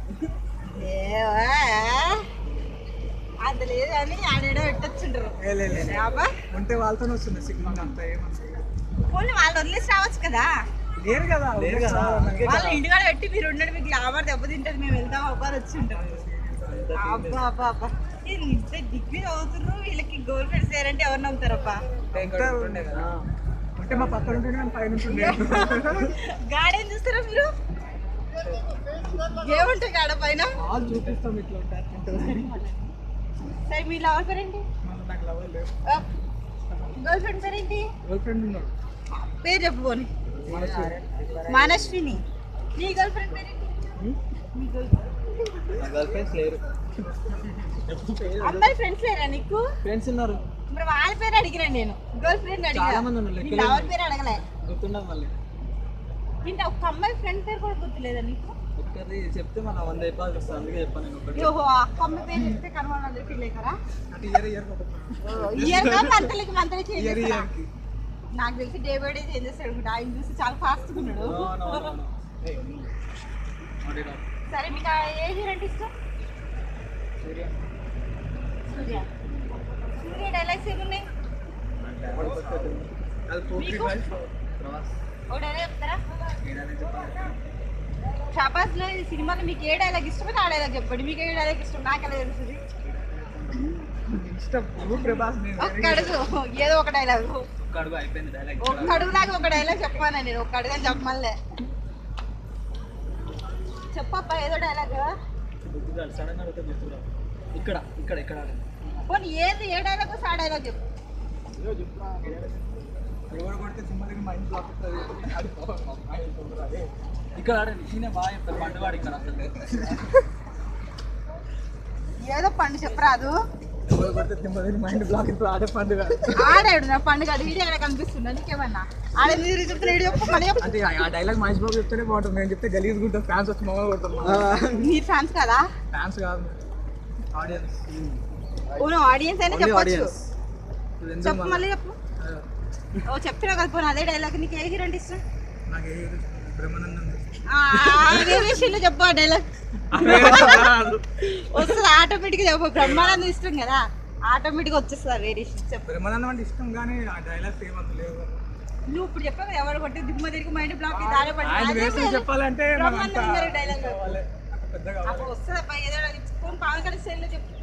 ఏవా? అంత లేదు కానీ ఆడేడో పెట్టొచ్చుంటారు ఏ లే, లే, లే. అబ్బా ఉంటే వాళ్ళతోనే వస్తుంది సినిమా అంత ఏమన్నా పోనీ వాళ్ళు వదిలేసి రావచ్చు కదా లేరు కదా లేరు కదా వాళ్ళు ఇంటికాడ పెట్టి మీరు ఉండండి మీకు గ్లామర్ దెబ్బతింటది మేము వెళ్తాం అబ్బా అని వచ్చి ఉంటారు అబ్బా అబ్బా అబ్బా ఇది ఇంత డిగ్రీ చదువుతున్నారు వీళ్ళకి గోల్ ఫ్రెండ్స్ లేరంటే ఎవరు నమ్ముతారబ్బా ఉంటే మా పక్కన ఉంటుండే మేము పైన ఉంటుండే గాడేం చూస్తారా మీరు ఏముంటాయి గాడ పైన వాళ్ళు చూపిస్తాం ఇట్లా ఉంటారు సరే మీ లవర్ పేరేంటి మళ్ళీ నాకు లవర్ లేవు గర్ల్ ఫ్రెండ్ పేరేంటి గర్ల్ ఫ్రెండ్ ఉన్నారు పేరు చెప్పు పోనీ మనసు మానస్విని నీ గర్ల్ ఫ్రెండ్ పేరేంటి మీ గర్ల్ గర్ల్ ఫ్రెండ్స్ లేరు అమ్మాయి ఫ్రెండ్స్ లేరా నీకు ఫ్రెండ్స్ ఉన్నారు మరి వాళ్ళ పేరు అడిగినా నేను గర్ల్ ఫ్రెండ్ అడిగా చాలా మంది ఉన్నారు, నీ లెక్కలే లవర్ పేరు అడగలే గుర్తుండదు మళ్ళీ ఇంత ఒక్క అమ్మాయి ఫ్రెండ్ పేరు కూడా గుర్తులేదా నీకు ఒక్కరి చెప్తే మన వంద అయిపోయి వస్తాను అందుకే చెప్పాను నేను ఒకటి ఓహో ఆ అక్క అమ్మాయి పేరు చెప్తే కనుమలు అందరికి ఫీల్ అవుతారా అంటే ఇయర్ ఇయర్ ఇయర్ గా మంత్లకి మంత్లీ చేంజ్ ఇయర్ చేస్తారా? ఇయర్ కి నాకు తెలిసి డే బై డే చేంజ్ చేస్తాడు అనుకుంటా ఆయన చూసి చాలా ఫాస్ట్ ఉన్నాడు సరే మీకు ఆ ఏ హీరో అంటే ఇష్టం సూర్య సూర్య డైలాగ్స్ ఏమున్నాయి అది పోటీ మీకు? ప్రవాస్ ఒక డైలాగ్ చెప్తారా ఏదైనా చెప్పాలి షాబాజ్ లో ఈ సినిమాలో మీకు ఏ డైలాగ్ ఇష్టమో ఆ డైలాగ్ చెప్పండి మీకు ఏ డైలాగ్ ఇష్టం నాకు ఎలా తెలుస్తుంది ఇష్టం నువ్వు ప్రభాస్ నేను ఒక్క అడుగు ఏదో ఒక డైలాగ్ ఒక్క అడుగు అయిపోయింది డైలాగ్ ఒక్క అడుగు లాగా ఒక డైలాగ్ చెప్పాను నేను ఒక్క అడుగు అని చెప్పమల్లే చెప్పప్ప ఏదో డైలాగ్ గుర్తురాదు సడన్ అడిగితే గుర్తురాదు ఇక్కడ ఇక్కడ ఇక్కడ పోనీ ఏది ఏ డైలాగ్ వస్తే ఆ డైలాగ్ చెప్పు ఎవరు కొడితే సింహలకి మైండ్ బ్లాక్ ఇక్కడ ఆడండి ఈయన బాగా చెప్తారు పండువాడు ఇక్కడ అసలు ఏదో పండు చెప్పరాదు ఎవరు కొడితే సింహలకి మైండ్ బ్లాక్ ఇప్పుడు ఆడే పండుగ ఆడాడు నా పండుగ అది వీడియో ఎక్కడ కనిపిస్తుందా నీకేమన్నా ఆడ మీరు చెప్తున్నా వీడియో చెప్పు మళ్ళీ చెప్పు అంటే ఆ డైలాగ్ మహేష్ బాబు చెప్తేనే బాగుంటుంది నేను చెప్తే గలీజ్ గుంటాం ఫ్యాన్స్ వచ్చి మమ్మల్ని కొడతారు మీరు ఫ్యాన్స్ కదా ఫ్యాన్స్ కాదు ఆడియన్స్ ఓను ఆడియన్స్ అయినా చెప్పొచ్చు చెప్పు మళ్ళీ చెప్పు ఆ, ఓ చెప్పినా కదా పోనీ అదే డైలాగ్ నీకు ఏ హీరో అంటే ఇష్టం నాకు ఏ బ్రహ్మానందం వేరియేషన్లో చెప్పు ఆ డైలాగ్ వస్తుంది ఆటోమేటిక్ చెప్పు బ్రహ్మానందం ఇష్టం కదా ఆటోమేటిక్ వచ్చేస్తుంది ఆ వేరియేషన్ చెప్పు బ్రహ్మానందం అంటే ఇష్టం కానీ ఆ డైలాగ్స్ ఏమంత లేవు నువ్వు ఇప్పుడు చెప్పావు కదా, ఎవరు కొట్టి దిమ్మ తిరిగి మైండ్ బ్లాక్ దారి పడి ఆయన వేసి చెప్పాలంటే మనం అంత బ్రహ్మానందం గారి డైలాగ్ కావాలి అంత పెద్దగా అప్పుడు వస్తుంది అబ్బా ఏదో ఫోన్ పవన్ కళ్యాణ్ స్టైల్లో చెప్పు